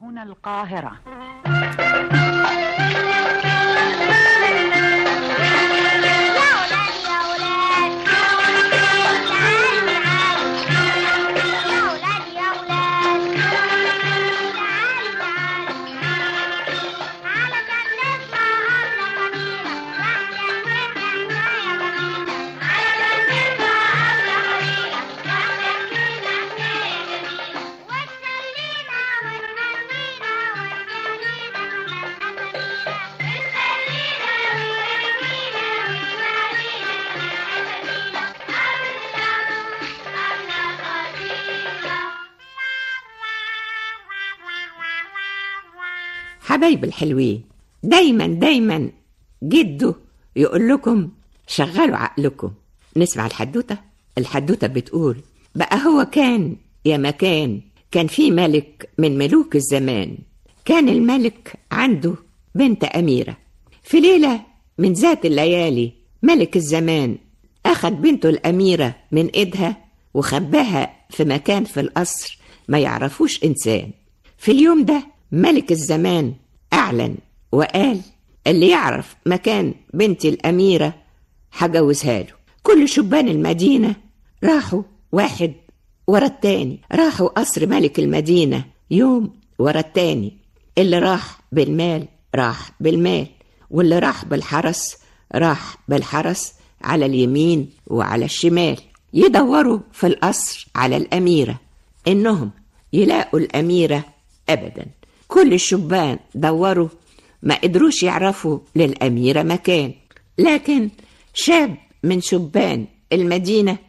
هنا القاهرة يا ولاد يا ولاد تعالوا تعالوا يا ولاد يا ولاد تعالوا تعالوا علشان نسمع أبلة قديمة واحدة واحدة حكاية جميلة علشان نسمع أبلة قديمة واحدة واحدة حكاية جميلة وتسلينا وتهنينا وتجارينا كمان أسالينا وتسلينا حبايب الحلوين دايما دايما جده يقول لكم شغلوا عقلكم نسمع الحدوتة الحدوتة بتقول بقى هو كان يا مكان كان في ملك من ملوك الزمان كان الملك عنده بنت أميرة في ليلة من ذات الليالي ملك الزمان أخد بنته الأميرة من إيدها وخباها في مكان في القصر ما يعرفوش إنسان في اليوم ده ملك الزمان أعلن وقال اللي يعرف مكان بنتي الأميرة هجوزها له كل شبان المدينة راحوا واحد ورا التاني راحوا قصر ملك المدينة يوم ورا التاني اللي راح بالمال راح بالمال واللي راح بالحرس راح بالحرس على اليمين وعلى الشمال يدوروا في القصر على الأميرة إنهم يلاقوا الأميرة أبدا كل الشبان دوروا ما قدروش يعرفوا للأميرة مكان لكن شاب من شبان المدينة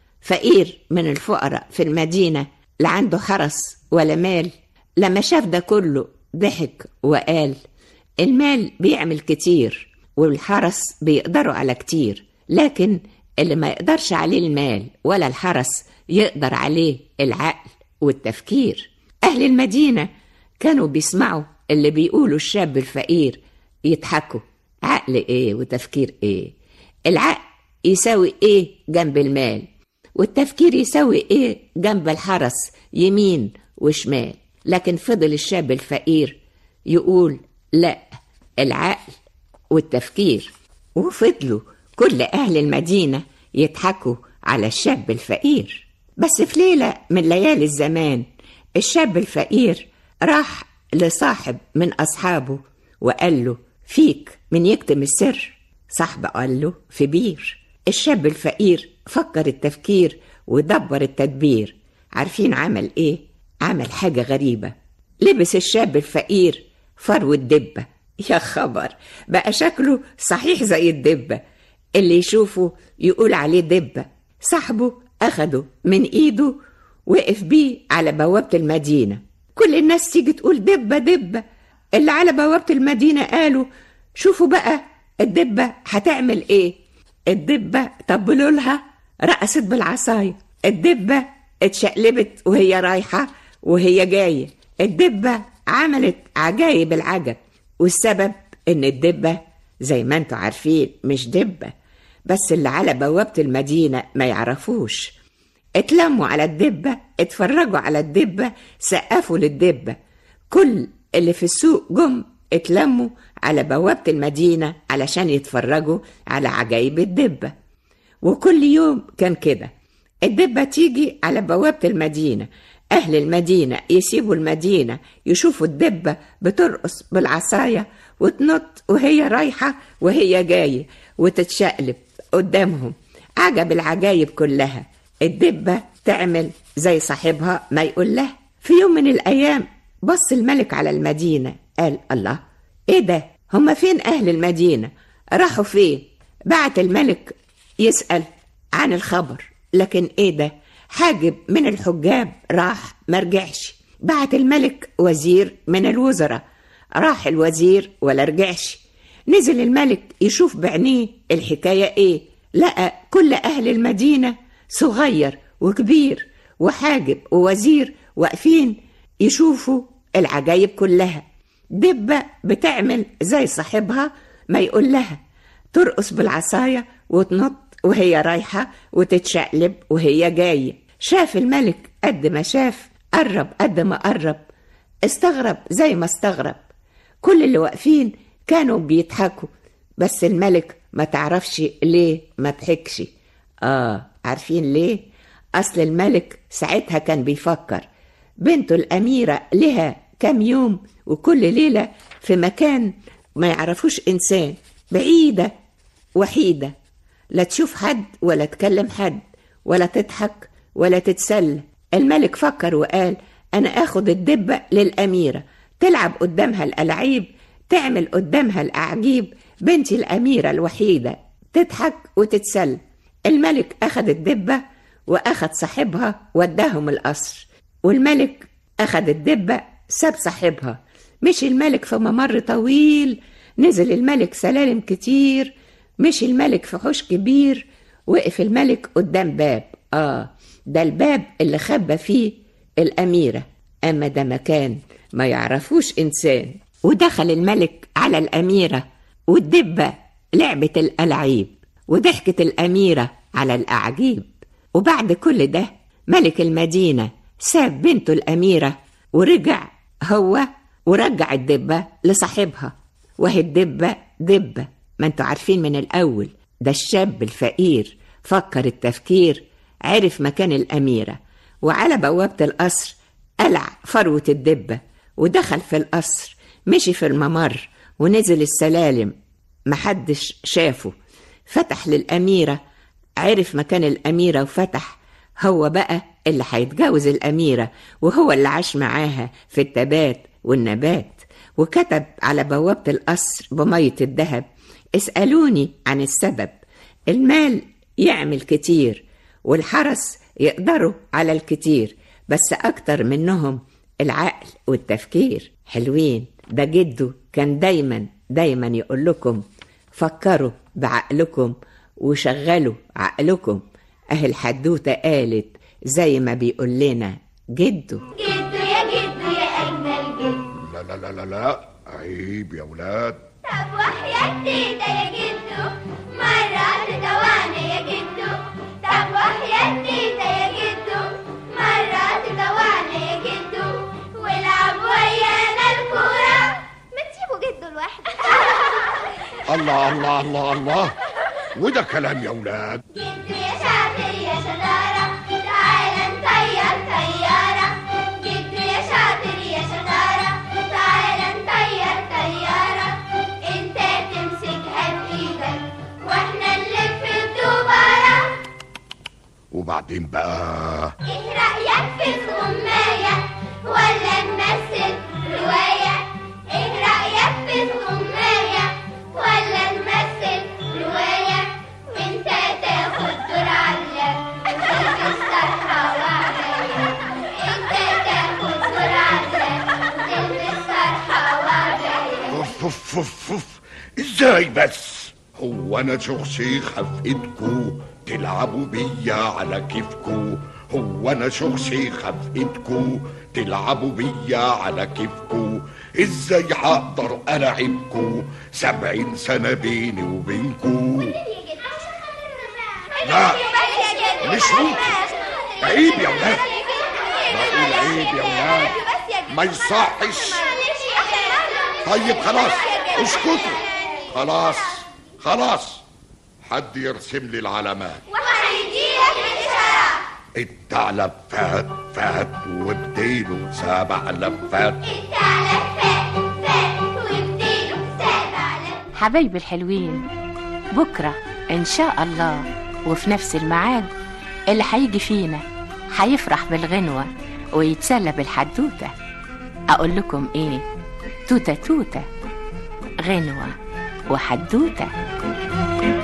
فقير من الفقراء في المدينة لا عنده حرس ولا مال لما شاف ده كله ضحك وقال المال بيعمل كتير والحرس بيقدروا على كتير لكن اللي ما يقدرش عليه المال ولا الحرس يقدر عليه العقل والتفكير أهل المدينة كانوا بيسمعوا اللي بيقولوا الشاب الفقير يضحكوا عقل ايه وتفكير ايه العقل يساوي ايه جنب المال والتفكير يساوي ايه جنب الحرس يمين وشمال لكن فضل الشاب الفقير يقول لا العقل والتفكير وفضلوا كل أهل المدينة يضحكوا على الشاب الفقير بس في ليلة من ليالي الزمان الشاب الفقير راح لصاحب من أصحابه وقال له فيك من يكتم السر صاحبه قال له في بير الشاب الفقير فكر التفكير ودبر التدبير عارفين عمل ايه عمل حاجة غريبة لبس الشاب الفقير فرو الدبة يا خبر بقى شكله صحيح زي الدبة اللي يشوفه يقول عليه دبة صاحبه أخده من إيده وقف بيه على بوابة المدينة كل الناس تيجي تقول دبة دبة اللي على بوابة المدينة قالوا شوفوا بقى الدبة هتعمل ايه الدبة طبلوا لها رقصت بالعصاية الدبة اتشقلبت وهي رايحة وهي جاية الدبة عملت عجايب العجب والسبب ان الدبة زي ما انتوا عارفين مش دبة بس اللي على بوابة المدينة ما يعرفوش اتلموا على الدبة اتفرجوا على الدبة سقفوا للدبة كل اللي في السوق جم اتلموا على بوابة المدينة علشان يتفرجوا على عجايب الدبة وكل يوم كان كده الدبة تيجي على بوابة المدينة أهل المدينة يسيبوا المدينة يشوفوا الدبة بترقص بالعصاية وتنط وهي رايحة وهي جاية وتتشقلب قدامهم عجب العجايب كلها الدبة تعمل زي صاحبها ما يقول لها في يوم من الأيام بص الملك على المدينة قال الله ايه ده هما فين أهل المدينة راحوا فين بعت الملك يسأل عن الخبر لكن ايه ده حاجب من الحجاب راح مرجعش بعت الملك وزير من الوزراء راح الوزير ولا رجعش نزل الملك يشوف بعينيه الحكاية ايه لقى كل أهل المدينة صغير وكبير وحاجب ووزير واقفين يشوفوا العجايب كلها دبة بتعمل زي صاحبها ما يقول لها ترقص بالعصاية وتنط وهي رايحة وتتشقلب وهي جاية شاف الملك قد ما شاف قرب قد ما قرب استغرب زي ما استغرب كل اللي واقفين كانوا بيضحكوا بس الملك ما تعرفش ليه ما ضحكش اه عارفين ليه اصل الملك ساعتها كان بيفكر بنته الاميره لها كام يوم وكل ليله في مكان ما يعرفوش انسان بعيده وحيده لا تشوف حد ولا تكلم حد ولا تضحك ولا تتسلى الملك فكر وقال انا اخد الدبه للاميره تلعب قدامها الالعاب تعمل قدامها الاعجيب بنتي الاميره الوحيده تضحك وتتسلى الملك اخد الدبه واخد صاحبها وداهم القصر والملك اخد الدبه ساب صاحبها مشي الملك في ممر طويل نزل الملك سلالم كتير مشي الملك في حوش كبير وقف الملك قدام باب اه ده الباب اللي خبى فيه الأميرة أما ده مكان ما يعرفوش إنسان ودخل الملك على الأميرة والدبة لعبة الألعاب وضحكت الأميرة على الأعجيب وبعد كل ده ملك المدينة ساب بنته الأميرة ورجع هو ورجع الدبة لصاحبها وهي الدبة دبة ما انتوا عارفين من الأول ده الشاب الفقير فكر التفكير عرف مكان الأميرة وعلى بوابة القصر قلع فروة الدبة ودخل في القصر مشي في الممر ونزل السلالم محدش شافه فتح للأميرة عرف مكان الأميرة وفتح هو بقى اللي هيتجوز الأميرة وهو اللي عاش معاها في التبات والنبات وكتب على بوابة القصر بمية الذهب اسألوني عن السبب المال يعمل كتير والحرس يقدروا على الكتير بس أكتر منهم العقل والتفكير حلوين ده جده كان دايما دايما يقول لكم فكروا بعقلكم وشغلوا عقلكم أهل الحدوتة قالت زي ما بيقول لنا جده جدو يا جدو يا أجمل جدو لا لا لا لا لا عيب يا ولاد طب وحياة تيتا يا جدو مرة تدواني يا جدو طب وحياة تيتا يا جدو مرة تدواني يا جدو والعب ويانا الكورة ما تسيبوا جدو لوحده الله الله الله الله وده كلام يا ولاد جدو يا شاطر يا شطارة تعالى نطير طيارة جدو يا شاطر يا شطارة تعالى نطير طيارة انت تمسكها بإيدك واحنا نلف الدوبارة وبعدين بقى ايه رأيك في الغماية ولا نمثل رواية ايه رأيك في الغماية ولا نمثل رواية وانت تاخد دور علق تلبس طرحة وعباية انت تاخد دور علق تلبس طرحة وعباية اوف اوف اوف اوف ازاي بس هو انا شخصيخة في ايدكو تلعبوا بيا على كيفكو هو انا شخصيخة في ايدكو تلعبوا بيا على كيفكو ازاي هقدر العبكو سبعين سنة بيني وبينكو لا، مش ممكن. عيب يا ولاد. بقول عيب يا ولاد. ما يصحش. طيب خلاص اسكتوا خلاص خلاص حد يرسم لي العلامات وهيديلك الإشارة الثعلب فات فات وبديله سبع لفات الثعلب فات فات وبديله سبع لف حبايبي الحلوين بكرة إن شاء الله وفي نفس الميعاد اللي هيجي فينا هيفرح بالغنوة ويتسلى بالحدوتة أقول لكم إيه توتة توتة غنوة وحدوتة